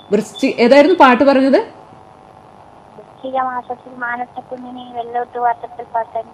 വൃശ്ചി ഏതായിരുന്നു പാട്ട് പറഞ്ഞത് വൃശ്ചിക മാസത്തിൽ മാനത്തെ കുഞ്ഞിനെ വെള്ളോട്ട് വാട്ടത്തിൽ പാട്ടൻ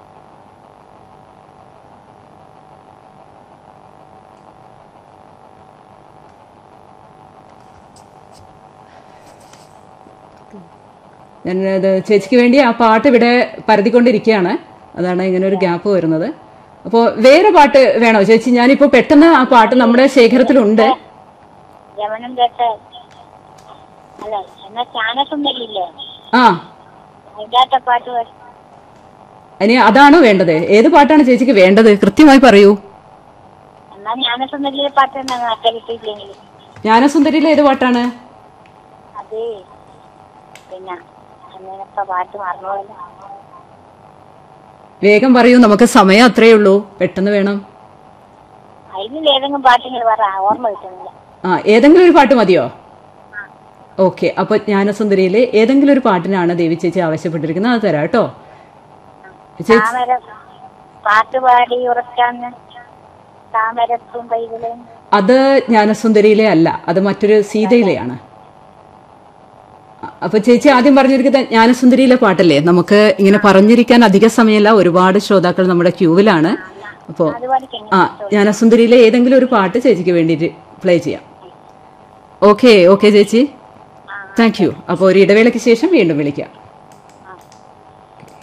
ഞാൻ ഇത് ചേച്ചിക്ക് വേണ്ടി ആ പാട്ട് ഇവിടെ പരതിക്കൊണ്ടിരിക്കുകയാണ് അതാണ് ഇങ്ങനെ ഒരു ഗ്യാപ്പ് വരുന്നത് അപ്പോൾ വേറെ പാട്ട് വേണോ ചേച്ചി ഞാനിപ്പോൾ പെട്ടെന്ന് ആ പാട്ട് നമ്മുടെ ശേഖരത്തിലുണ്ട് യമനം കേട്ട് അല്ല എന്നാ ജ്ഞാനസുന്ദരിയില്ലേ ആ അതിൻ്റെ പാട്ട് പാടി. ഇനി അതാണോ വേണ്ടത് ഏത് പാട്ടാണ് ചേച്ചിക്ക് വേണ്ടത് കൃത്യമായി പറയൂ എന്നാ ജ്ഞാനസുന്ദരിയിലെ പാട്ട് എന്നാ കേട്ടിട്ടില്ലെങ്കിൽ ജ്ഞാനസുന്ദരിയിലെ ഏത് പാട്ടാണ് അത് പിന്നെ അങ്ങനത്തെ പാട്ട് മറന്നുപോയല്ലോ വേഗം പറയൂ നമുക്ക് സമയം അത്രയേ ഉള്ളൂ പെട്ടെന്ന് വേണം അതിൽ ഏതെങ്കിലും പാട്ടിങ്ങൾ പറ ഓർമ്മ കിട്ടുന്നില്ല ആ ഏതെങ്കിലും ഒരു പാട്ട് മതിയോ ഓക്കെ അപ്പൊ ജ്ഞാനസുന്ദരിയിലെ ഏതെങ്കിലും ഒരു പാട്ടിനാണ് ദേവി ചേച്ചി ആവശ്യപ്പെട്ടിരിക്കുന്നത് അത് തരാം കേട്ടോ ചേച്ചി താമര പാട്ട് പാടി ഉറക്കാന്ന് താമരത്തും കൈകളും അത് ജ്ഞാനസുന്ദരിയിലെ അല്ല അത് മറ്റൊരു സീതയിലെയാണ് അ- അപ്പൊ ചേച്ചി ആദ്യം പറഞ്ഞിരിക്കുന്നത് ജ്ഞാനസുന്ദരിയിലെ പാട്ടല്ലേ നമുക്ക് ഇങ്ങനെ പറഞ്ഞിരിക്കാൻ അധിക സമയമില്ല ഒരുപാട് ശ്രോതാക്കൾ നമ്മുടെ ക്യൂവിലാണ് അപ്പോൾ അത് പാടിക്കണേ ആ ജ്ഞാനസുന്ദരിയിലെ ഏതെങ്കിലും ഒരു പാട്ട് ചേച്ചിക്ക് വേണ്ടിയിട്ട് പ്ലേ ചെയ്യാം ഓക്കെ ഓക്കെ ചേച്ചി താങ്ക് യു അപ്പോൾ ഒരു ഇടവേളയ്ക്ക് ശേഷം വീണ്ടും വിളിക്കാം